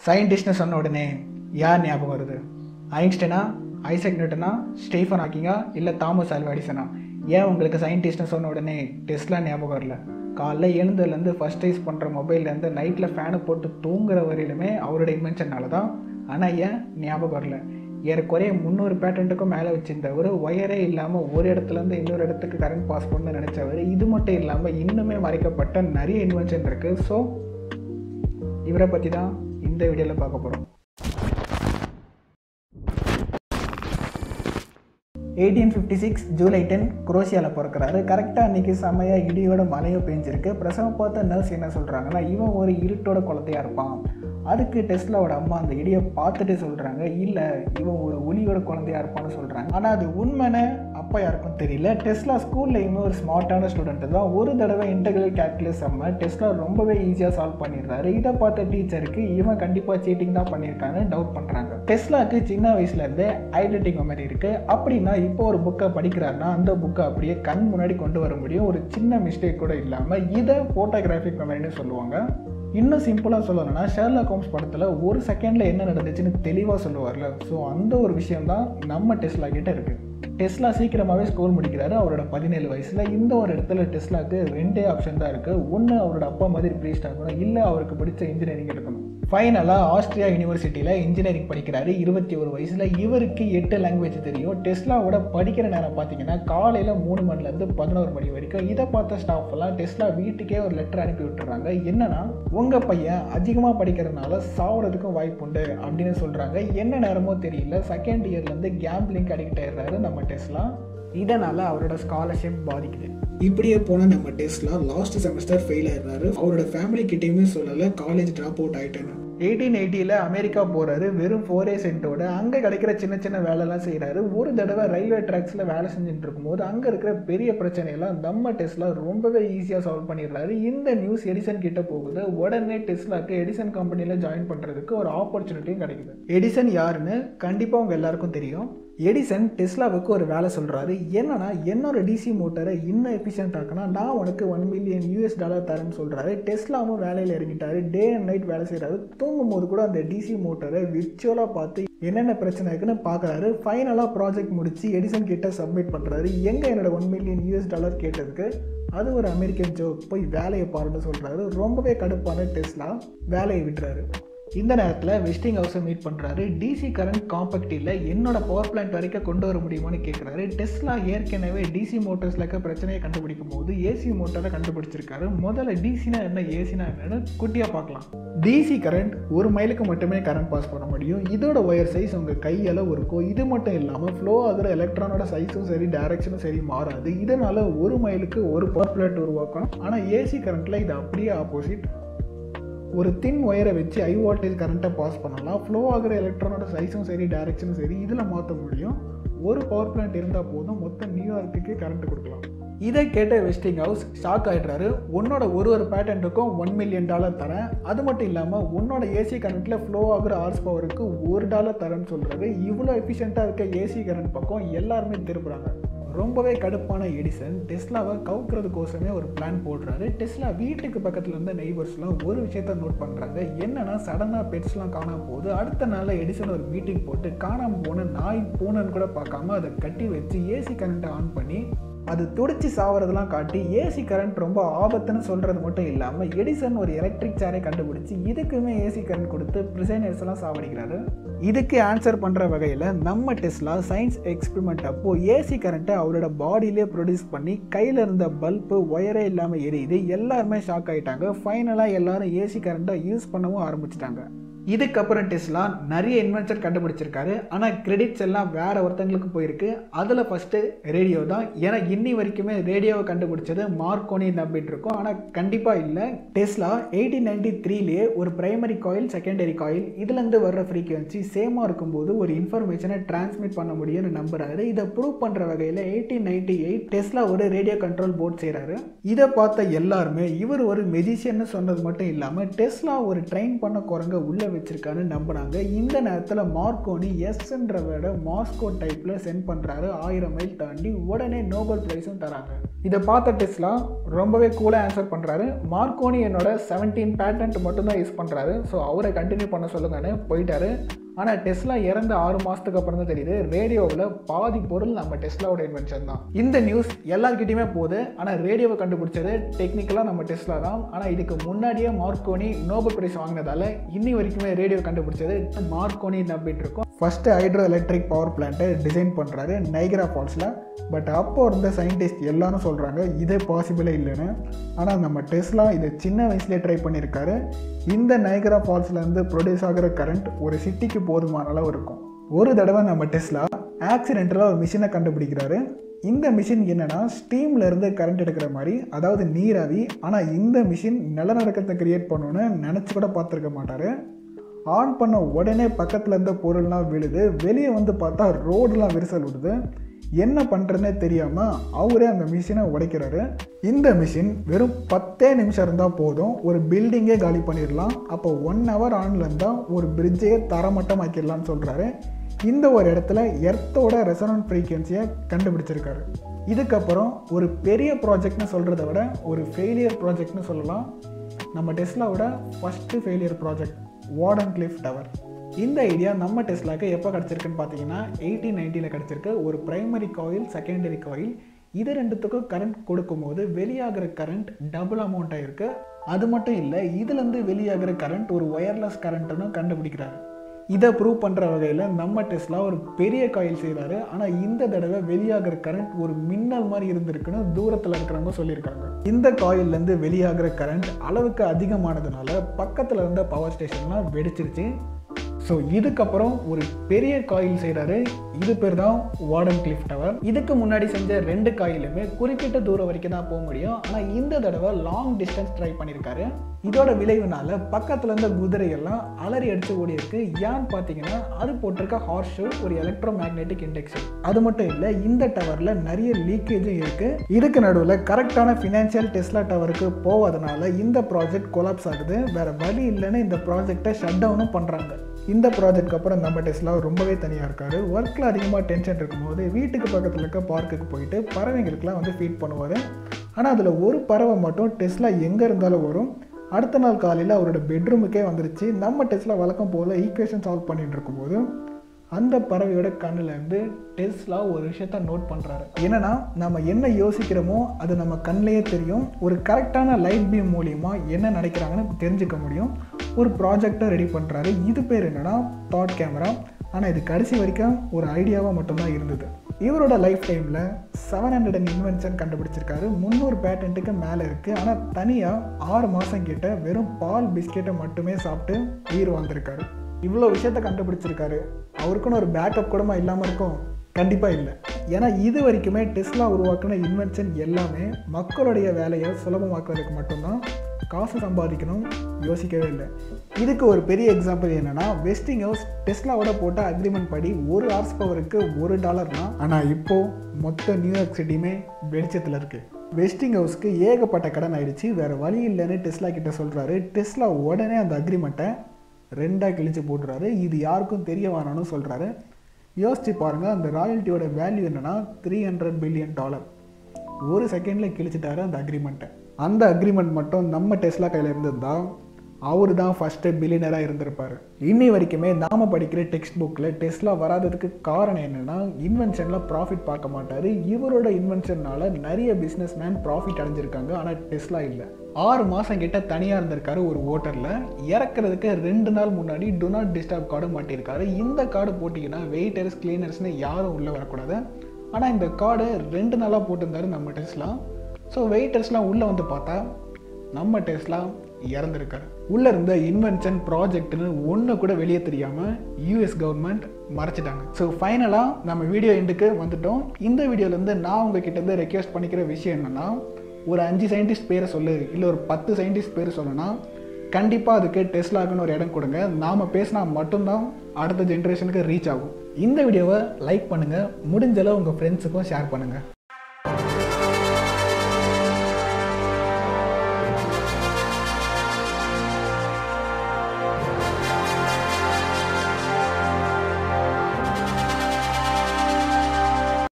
சயின்டிஸ்ட்னு சொன்ன உடனே யார் ஞாபகம் வருது ஐன்ஸ்டைனா ஐசக் நியூட்டனா ஸ்டீஃபன் ஹாக்கிங்கா இல்லை தாமஸ் ஆல்வா எடிசனா ஏன் உங்களுக்கு சயின்டிஸ்ட்னு சொன்ன உடனே டெஸ்ட்லா ஞாபகம் வரல காலைல எழுந்ததுலேருந்து ஃபஸ்ட் யூஸ் பண்ணுற மொபைல்லேருந்து நைட்டில் ஃபேனை போட்டு தூங்குற வரையிலுமே அவரோட இன்வென்ஷனால தான் ஆனால் ஏன் ஞாபகம் வரல ஏறக்குறைய முந்நூறு பேட்டன்ட்டுக்கும் மேலே வச்சிருந்தவர் ஒயரே இல்லாமல் ஒரு இடத்துலேருந்து இன்னொரு இடத்துக்கு கரண்ட் பாஸ் பண்ண நினச்சவர் இது மட்டும் இல்லாமல் இன்னுமே மறைக்கப்பட்ட நிறைய இன்வென்ஷன் இருக்குது ஸோ இவரை பற்றி தான் இந்த வீடியோவில் பார்க்க போகிறோம் eighteen fifty six July ten குரோஷியாவில் பிறக்கிறாரு கரெக்டாக அன்றைக்கி செம்மையாக இடியோட மழையும் பெஞ்சிருக்கு பிரசவம் பார்த்த நர்ஸ் என்ன சொல்கிறாங்கன்னா இவன் ஒரு இருட்டோட குழந்தையா இருப்பான் அதுக்கு டெஸ்லாவோட அம்மா அந்த இடியை பார்த்துட்டு சொல்கிறாங்க இல்லை இவன் ஒரு ஒளியோட குழந்தையா இருப்பான்னு சொல்கிறாங்க ஆனால் அது உண்மைன்னு அப்போ யாருக்கும் தெரியல டெஸ்லா ஸ்கூல்லையுமே ஒரு ஸ்மார்ட்டான ஸ்டூடெண்ட் தான் ஒரு தடவை இன்டெகிரல் கேல்குலஸ் செம்ம டெஸ்லா ரொம்பவே ஈஸியாக சால்வ் பண்ணிடுறாரு இதை பார்த்த டீச்சருக்கு இவன் கண்டிப்பாக சீட்டிங் தான் பண்ணியிருக்கான்னு டவுட் பண்ணுறாங்க டெஸ்லாக்கு சின்ன வயசுலேருந்தே ஐடென்டிக் மெமரி இருக்குது அப்படின்னா இப்போ ஒரு புக்கை படிக்கிறாருன்னா அந்த புக்கை அப்படியே கண் முன்னாடி கொண்டு வர முடியும் ஒரு சின்ன மிஸ்டேக் கூட இல்லாமல் இதை ஃபோட்டோகிராஃபிக் மெமரின்னு சொல்லுவாங்க இன்னும் சிம்பிளாக சொல்லணும்னா ஷெர்லாக் ஹோம்ஸ் படத்தில் ஒரு செகண்டில் என்ன நடந்துச்சுன்னு தெளிவாக சொல்லுவார்ல ஸோ அந்த ஒரு விஷயம் தான் நம்ம டெஸ்லா கிட்ட இருக்குது டெஸ்லா சீக்கிரமாகவே ஸ்கூல் முடிக்கிறாரு அவரோட பதினேழு வயசில் இந்த ஒரு இடத்துல டெஸ்லாக்கு ரெண்டே ஆப்ஷன் தான் இருக்குது ஒன்று அவரோட அப்பா மாதிரி ப்ரீஸ்ட் ஆகணும் இல்லை அவருக்கு பிடிச்ச இன்ஜினியரிங் எடுக்கணும் ஃபைனலாக ஆஸ்திரியா யூனிவர்சிட்டியில் இன்ஜினியரிங் படிக்கிறாரு இருபத்தி ஒரு வயசில் இவருக்கு எட்டு லாங்குவேஜ் தெரியும் டெஸ்லாவோட படிக்கிற நேரம் பார்த்தீங்கன்னா காலையில் மூணு மணிலேருந்து பதினோரு மணி வரைக்கும் இதை பார்த்த ஸ்டாஃப் எல்லாம் டெஸ்லா வீட்டுக்கே ஒரு லெட்டர் அனுப்பி விட்டுறாங்க என்னன்னா உங்கள் பையன் அதிகமாக படிக்கிறதுனால சாவறதுக்கும் வாய்ப்பு உண்டு அப்படின்னு சொல்கிறாங்க என்ன நேரமோ தெரியல செகண்ட் இயர்லேருந்து கேம்பிளிங் அடிக்ட் ஆயிடுறாரு நம்ம டெஸ்லா இதனால் அவரோட ஸ்காலர்ஷிப் பாதிக்குது இப்படியே போன நம்ம டெஸ்ட்ல லாஸ்ட் செமஸ்டர் ஃபெயில் ஆயிடுறாரு அவரோட ஃபேமிலி கிட்டேயுமே சொல்லலை காலேஜ் ட்ராப் அவுட் ஆயிட்டேன்னு எயிட்டீன் எயிட்டியில் அமெரிக்கா போகிறாரு வெறும் ஃபோரே சென்ட்டோட அங்கே கிடைக்கிற சின்ன சின்ன வேலைலாம் செய்கிறாரு ஒரு தடவை ரயில்வே ட்ராக்ஸில் வேலை செஞ்சுட்டு இருக்கும்போது அங்கே இருக்கிற பெரிய பிரச்சனையெல்லாம் நம்ம டெஸ்லா ரொம்பவே ஈஸியாக சால்வ் பண்ணிடுறாரு இந்த நியூஸ் எடிசன் கிட்ட போகுது உடனே டெஸ்லாக்கு எடிசன் கம்பெனியில் ஜாயின் பண்ணுறதுக்கு ஒரு ஆப்பர்ச்சுனிட்டியும் கிடைக்குது எடிசன் யாருன்னு கண்டிப்பாக உங்கள் எல்லாருக்கும் தெரியும் எடிசன் டெஸ்லாவுக்கு ஒரு வேலை சொல்கிறாரு என்னன்னா என்னோட டிசி மோட்டரை இன்னும் எஃபிஷியன்ட் ஆக்கினா நான் உனக்கு ஒன் மில்லியன் யூஎஸ் டாலர் தரேன்னு சொல்கிறாரு டெஸ்லாவும் வேலையில் இறங்கிட்டாரு டே அண்ட் நைட் வேலை செய்கிறாரு தூங்கும் போது கூட அந்த டிசி மோட்டரை விர்ச்சுவலாக பார்த்து என்னென்ன பிரச்சனை இருக்குன்னு பார்க்குறாரு ஃபைனலாக ப்ராஜெக்ட் முடிச்சு எடிசன் கிட்ட சப்மிட் பண்ணுறாரு எங்கே என்னோட ஒன் மில்லியன் யூஎஸ் டாலர் கேட்டதுக்கு அது ஒரு அமெரிக்கன் ஜோக் போய் வேலையை பாருன்னு சொல்கிறாரு ரொம்பவே கடுப்பான டெஸ்லா வேலையை விட்டுறாரு இந்த நேரத்தில் வெஸ்டிங் ஹவுஸை மீட் பண்ணுறாரு டிசி கரண்ட் காம்பேக்ட் இல்லை என்னோட பவர் பிளான்ட் வரைக்கும் கொண்டு வர முடியுமான்னு கேட்குறாரு டெஸ்லா ஏற்கனவே டிசி மோட்டர்ஸில் இருக்க பிரச்சனையை கண்டுபிடிக்கும் போது ஏசி மோட்டரை கண்டுபிடிச்சிருக்காரு முதல்ல டிசினா என்ன ஏசினா என்னன்னு குட்டியாக பார்க்கலாம் டிசி கரண்ட் ஒரு மைலுக்கு மட்டுமே கரண்ட் பாஸ் பண்ண முடியும் இதோட ஒயர் சைஸ் உங்கள் கையளவு இருக்கும் இது மட்டும் இல்லாமல் ஃப்ளோ ஆகிற எலக்ட்ரானோட சைஸும் சரி டைரக்ஷனும் சரி மாறாது இதனால் ஒரு மைலுக்கு ஒரு பவர் பிளான்ட் உருவாக்கும் ஆனால் ஏசி கரண்ட்டில் இது அப்படியே ஆப்போசிட் ஒரு தின் ஒயரை வச்சு ஹை வோல்டேஜ் கரண்ட்டை பாஸ் பண்ணலாம் ஃப்ளோ ஆகிற எலக்ட்ரானோட சைஸும் சரி டைரக்ஷனும் சரி இதில் மாற்ற முடியும் ஒரு பவர் பிளான்ட் இருந்தால் போதும் மொத்தம் நியூயார்க்குக்கு கரண்ட் கொடுக்கலாம் இதை கேட்ட வெஸ்டிங் ஹவுஸ் ஷாக் ஆகிடுறாரு உன்னோட ஒரு ஒரு பேட்டன்ட்டுக்கும் ஒன் மில்லியன் டாலர் தரேன் அது மட்டும் இல்லாமல் உன்னோட ஏசி கரண்ட்டில் ஃப்ளோ ஆகிற ஹார்ஸ் பவருக்கு ஒரு டாலர் தரேன்னு சொல்கிறாரு இவ்வளோ எஃபிஷியண்ட்டாக இருக்க ஏசி கரண்ட் பக்கம் எல்லாருமே திரும்புகிறாங்க ரொம்பவே கடுப்பான எடிசன் டெஸ்லாவை கவுக்கிறதுக்கோசமே ஒரு பிளான் போடுறாரு டெஸ்லா வீட்டுக்கு பக்கத்தில் இருந்த நெய்பர்ஸ்லாம் ஒரு விஷயத்த நோட் பண்ணுறாங்க என்னன்னா சடனாக பெட்ஸ்லாம் காணாம போகுது அடுத்த நாளில் எடிசன் ஒரு மீட்டிங் போட்டு காணாமல் போன நாய் பூனைன்னு கூட பார்க்காம அதை கட்டி வச்சு ஏசி கரண்ட்டை ஆன் பண்ணி அது துடிச்சு சாவறதெல்லாம் காட்டி ஏசி கரண்ட் ரொம்ப ஆபத்துன்னு சொல்கிறது மட்டும் இல்லாமல் எடிசன் ஒரு எலக்ட்ரிக் சேரை கண்டுபிடிச்சி இதுக்குமே ஏசி கரண்ட் கொடுத்து ப்ரிசைனர்ஸ் எல்லாம் சாவடிக்கிறாரு இதுக்கு ஆன்சர் பண்ணுற வகையில் நம்ம டெஸ்லா சயின்ஸ் எக்ஸ்பெரிமெண்ட் அப்போ ஏசி கரண்ட்டை அவரோட பாடியிலே ப்ரொடியூஸ் பண்ணி கையில் இருந்த பல்பு ஒயரே இல்லாமல் எரியுது எல்லாருமே ஷாக் ஆகிட்டாங்க ஃபைனலாக எல்லாரும் ஏசி கரண்ட்டை யூஸ் பண்ணவும் ஆரம்பிச்சிட்டாங்க இதுக்கப்புறம் டெஸ்லா நிறைய இன்வென்ஷன் கண்டுபிடிச்சிருக்காரு ஆனால் கிரெடிட்ஸ் எல்லாம் வேற ஒருத்தங்களுக்கு போயிருக்கு அதில் ஃபஸ்ட்டு ரேடியோ தான் ஏன்னா இன்னி வரைக்குமே ரேடியோவை கண்டுபிடிச்சது மார்க்கோனி நம்பிட்டு இருக்கோம் ஆனால் கண்டிப்பாக இல்லை டெஸ்லா எயிட்டீன் நைன்டி த்ரீலேயே ஒரு பிரைமரி காயில் செகண்டரி காயில் இதுலேருந்து வர்ற ஃப்ரீக்வன்சி சேமாக இருக்கும்போது ஒரு இன்ஃபர்மேஷனை டிரான்ஸ்மிட் பண்ண முடியும்னு நம்புறாரு இதை ப்ரூவ் பண்ணுற வகையில் எயிட்டீன் நைன்டி எயிட் டெஸ்லா ஒரு ரேடியோ கண்ட்ரோல் போர்ட் செய்கிறாரு இதை பார்த்த எல்லாருமே இவர் ஒரு மெஜிஷியன்னு சொன்னது மட்டும் இல்லாமல் டெஸ்லா ஒரு ட்ரெயின் பண்ண குரங்க உள்ள வச்சிருக்கான்னு நம்பினாங்க இந்த நேரத்தில் மார்க்கோனி எஸ்ன்ற வேர்டை மாஸ்கோ டைப்பில் சென்ட் பண்ணுறாரு ஆயிரம் மைல் தாண்டி உடனே நோபல் ப்ரைஸும் தராங்க இதை பார்த்த டெஸ்லா ரொம்பவே கூலாக ஆன்சர் பண்ணுறாரு மார்க்கோனி என்னோட செவன்டீன் பேட்டன்ட் மட்டும்தான் யூஸ் பண்ணுறாரு ஸோ அவரை கண்டினியூ பண்ண சொல்லுங்கன்னு போயிட்டாரு ஆனால் டெஸ்லா இறந்த ஆறு மாதத்துக்கு அப்புறம் தான் தெரியுது ரேடியோவில் பாதி பொருள் நம்ம டெஸ்லாவோட இன்வென்ஷன் தான் இந்த நியூஸ் எல்லாருக்கிட்டையுமே போகுது ஆனால் ரேடியோவை கண்டுபிடிச்சது டெக்னிக்கலாக நம்ம டெஸ்லா தான் ஆனால் இதுக்கு முன்னாடியே மார்க்கோனி நோபல் பிரைஸ் வாங்கினதால இன்னி வரைக்குமே ரேடியோ கண்டுபிடிச்சது மார்க்கோனி நம்பிட்டு இருக்கோம் ஃபஸ்ட்டு ஹைட்ரோ எலக்ட்ரிக் பவர் பிளான்ட்டை டிசைன் பண்ணுறாரு நைகரா ஃபால்ஸில் பட் அப்போ இருந்த சயின்டிஸ்ட் எல்லாரும் சொல்கிறாங்க இதே பாசிபிளே இல்லைன்னு ஆனால் நம்ம டெஸ்லா இதை சின்ன வயசுலேயே ட்ரை பண்ணியிருக்காரு இந்த நைகரா ஃபால்ஸ்லேருந்து ப்ரொடியூஸ் ஆகிற கரண்ட் ஒரு சிட்டிக்கு போதுமான அளவு இருக்கும் ஒரு தடவை நம்ம டெஸ்லா ஆக்சிடென்டலாக ஒரு மிஷினை கண்டுபிடிக்கிறாரு இந்த மிஷின் என்னென்னா ஸ்டீமில் இருந்து கரண்ட் எடுக்கிற மாதிரி அதாவது நீராவி ஆனால் இந்த மிஷின் நிலநடுக்கத்தை கிரியேட் பண்ணணும்னு நினச்சி கூட பார்த்துருக்க மாட்டார் ஆன் பண்ண உடனே பக்கத்தில் இருந்த பொருள்லாம் விழுது வெளியே வந்து பார்த்தா ரோடெலாம் விரிசல் விடுது என்ன பண்ணுறதுனே தெரியாமல் அவரே அந்த மிஷினை உடைக்கிறாரு இந்த மிஷின் வெறும் பத்தே நிமிஷம் இருந்தால் போதும் ஒரு பில்டிங்கே காலி பண்ணிடலாம் அப்போ ஒன் ஹவர் ஆன்ல இருந்தால் ஒரு பிரிட்ஜையே தரமட்டமாக்கிடலாம்னு சொல்கிறாரு இந்த ஒரு இடத்துல எர்த்தோட ரெசனன்ட் ஃப்ரீக்வன்சியை கண்டுபிடிச்சிருக்காரு இதுக்கப்புறம் ஒரு பெரிய ப்ராஜெக்ட்னு சொல்கிறத விட ஒரு ஃபெயிலியர் ப்ராஜெக்ட்னு சொல்லலாம் நம்ம டெஸ்லாவோட first failure project Wardenclyffe tower இந்த ஐடியா நம்ம டெஸ்லாக்கு எப்போ கிடச்சிருக்குன்னு பார்த்தீங்கன்னா எயிட்டீன் நைன்ட்டியில் கிடச்சிருக்கு ஒரு பிரைமரி காயில் செகண்டரி காயில் இது ரெண்டுத்துக்கும் கரண்ட் கொடுக்கும்போது வெளியாகிற கரண்ட் டபுள் அமௌண்ட்டாக இருக்குது அது மட்டும் இல்லை இதுலேருந்து வெளியாகிற கரண்ட் ஒரு ஒயர்லெஸ் கரண்ட்டுன்னு கண்டுபிடிக்கிறாரு இதை ப்ரூவ் பண்ணுற வகையில் நம்ம டெஸ்லா ஒரு பெரிய காயில் செய்கிறாரு ஆனால் இந்த தடவை வெளியாகிற கரண்ட் ஒரு மின்னல் மாதிரி இருந்திருக்குன்னு தூரத்தில் இருக்கிறவங்க சொல்லியிருக்காங்க இந்த காயிலேருந்து வெளியாகிற கரண்ட் அளவுக்கு அதிகமானதுனால பக்கத்தில் இருந்த பவர் ஸ்டேஷன்லாம் வெடிச்சிருச்சு ஸோ இதுக்கப்புறம் ஒரு பெரிய காயில் செய்கிறாரு இது பேர் தான் வார்டன் கிளிஃப் டவர் இதுக்கு முன்னாடி செஞ்ச ரெண்டு காயிலுமே குறிப்பிட்ட தூரம் வரைக்கும் தான் போக முடியும் ஆனால் இந்த தடவை லாங் டிஸ்டன்ஸ் ட்ரை பண்ணியிருக்காரு இதோட விளைவுனால பக்கத்தில் இருந்த குதிரையெல்லாம் அலறி அடிச்சு ஓடி இருக்கு ஏன்னு பார்த்தீங்கன்னா அது போட்டிருக்க ஹார்ஸ் ஷூ ஒரு எலக்ட்ரோ மேக்னெட்டிக் இண்டெக்ஷன் அது மட்டும் இல்லை இந்த டவரில் நிறைய லீக்கேஜும் இருக்கு இதுக்கு நடுவில் கரெக்டான ஃபினான்ஷியல் டெஸ்லா டவருக்கு போவதனால இந்த ப்ராஜெக்ட் கொலாப்ஸ் ஆகுது வேற வழி இல்லைன்னு இந்த ப்ராஜெக்டை ஷட் டவுனும் பண்ணுறாங்க இந்த ப்ராஜெக்ட்க்கு அப்புறம் நம்ம டெஸ்லா ரொம்பவே தனியாக இருக்காரு ஒர்க்கில் அதிகமாக டென்ஷன் இருக்கும்போது வீட்டுக்கு பக்கத்தில் இருக்க பார்க்குக்கு போயிட்டு பறவைங்களுக்குலாம் வந்து ஃபீட் பண்ணுவார் ஆனால் அதில் ஒரு பறவை மட்டும் டெஸ்லா எங்கே இருந்தாலும் வரும் அடுத்த நாள் காலையில் அவரோட பெட்ரூமுக்கே வந்துருச்சு நம்ம டெஸ்லா வழக்கம் போல் ஈக்குவேஷன் சால்வ் பண்ணிட்டு இருக்கும்போது அந்த பறவையோட கண்ணில் இருந்து டெஸ்லா ஒரு விஷயத்த நோட் பண்ணுறாரு என்னன்னா நம்ம என்ன யோசிக்கிறோமோ அது நம்ம கண்ணிலேயே தெரியும் ஒரு கரெக்டான லைட் பீம் மூலியமா என்ன நினைக்கிறாங்கன்னு தெரிஞ்சுக்க முடியும் ஒரு ப்ராஜெக்டை ரெடி பண்ணுறாரு இது பேர் என்னன்னா தாட் கேமரா ஆனால் இது கடைசி வரைக்கும் ஒரு ஐடியாவாக மட்டும்தான் இருந்தது இவரோட lifetime seven hundred and invention கண்டுபிடிச்சிருக்காரு முந்நூறு பேட்டன்ட்டுக்கு மேலே இருக்குது ஆனால் தனியாக ஆறு மாதம் கிட்ட வெறும் பால் பிஸ்கெட்டை மட்டுமே சாப்பிட்டு உயிர் வாழ்ந்திருக்காரு இவ்வளோ விஷயத்த கண்டுபிடிச்சிருக்காரு அவருக்குன்னு ஒரு பேக்கப் கூடமா இல்லாமல் இருக்கும் கண்டிப்பாக இல்லை ஏன்னா இது வரைக்குமே டெஸ்லா உருவாக்கின இன்வென்ஷன் எல்லாமே மக்களுடைய வேலையை சுலபமாக்குறதுக்கு மட்டும்தான் காசு சம்பாதிக்கணும் யோசிக்கவே இல்லை இதுக்கு ஒரு பெரிய எக்ஸாம்பிள் என்னன்னா வெஸ்டிங் ஹவுஸ் டெஸ்லாவோட போட்ட அக்ரிமெண்ட் படி ஒரு ஹார்ஸ் பவருக்கு ஒரு டாலர்னா ஆனால் இப்போ மொத்த நியூயார்க் சிட்டியுமே வெளிச்சத்தில் இருக்கு வெஸ்டிங் ஹவுஸ்க்கு ஏகப்பட்ட கடன் ஆயிடுச்சு வேற வழி இல்லைன்னு டெஸ்லா கிட்ட சொல்றாரு டெஸ்லா உடனே அந்த அக்ரிமெண்ட்டை ரெண்டாக கிழிச்சு போட்டுறாரு இது யாருக்கும் தெரிய வேணாம்னு சொல்கிறாரு யோசிச்சு பாருங்கள் அந்த ராயல்ட்டியோட வேல்யூ என்னன்னா த்ரீ ஹண்ட்ரட் பில்லியன் டாலர் ஒரு செகண்டில் கிழிச்சிட்டாரு அந்த அக்ரிமெண்ட்டை அந்த அக்ரிமெண்ட் மட்டும் நம்ம டெஸ்லா கையில் இருந்திருந்தா அவர் தான் ஃபஸ்ட்டு பில்லியனராக இருந்திருப்பார் இன்னி வரைக்குமே நாம் படிக்கிற டெக்ஸ்ட் புக்கில் டெஸ்லா வராததுக்கு காரணம் என்னென்னா இன்வென்ஷனில் ப்ராஃபிட் பார்க்க மாட்டார் இவரோட இன்வென்ஷனால் நிறைய பிஸ்னஸ் மேன் ப்ராஃபிட் அடைஞ்சிருக்காங்க ஆனால் டெஸ்லா இல்லை ஆறு மாதம் கிட்ட தனியாக இருந்திருக்காரு ஒரு ஓட்டரில் இறக்குறதுக்கு ரெண்டு நாள் முன்னாடி டு நாட் டிஸ்டர்ப் கார்டு மாட்டியிருக்காரு இந்த கார்டு போட்டிங்கன்னா வெயிட்டர்ஸ் கிளீனர்ஸ்னு யாரும் உள்ளே வரக்கூடாது ஆனால் இந்த கார்டு ரெண்டு நாளாக போட்டிருந்தாரு நம்ம டெஸ்லா ஸோ வெயிட்டர்ஸ்லாம் உள்ளே வந்து பார்த்தா நம்ம டெஸ்லா இறந்துருக்காரு உள்ளே இருந்த இன்வென்ஷன் ப்ராஜெக்ட்னு ஒன்று கூட வெளியே தெரியாமல் யூஎஸ் கவர்மெண்ட் மறைச்சிட்டாங்க ஸோ ஃபைனலாக நம்ம வீடியோ எண்டுக்கு வந்துட்டோம் இந்த வீடியோலேருந்து நான் உங்ககிட்ட இருந்து ரெக்வஸ்ட் பண்ணிக்கிற விஷயம் என்னென்னா ஒரு அஞ்சு சயின்டிஸ்ட் பேரை சொல்லு இல்லை ஒரு பத்து சயின்டிஸ்ட் பேர் சொல்லணும்னா கண்டிப்பாக அதுக்கு டெஸ்லாக்குன்னு ஒரு இடம் கொடுங்க நாம் பேசினா மட்டும்தான் அடுத்த ஜென்ரேஷனுக்கு ரீச் ஆகும் இந்த வீடியோவை லைக் பண்ணுங்கள் முடிஞ்சளவு உங்கள் ஃப்ரெண்ட்ஸுக்கும் ஷேர் பண்ணுங்கள்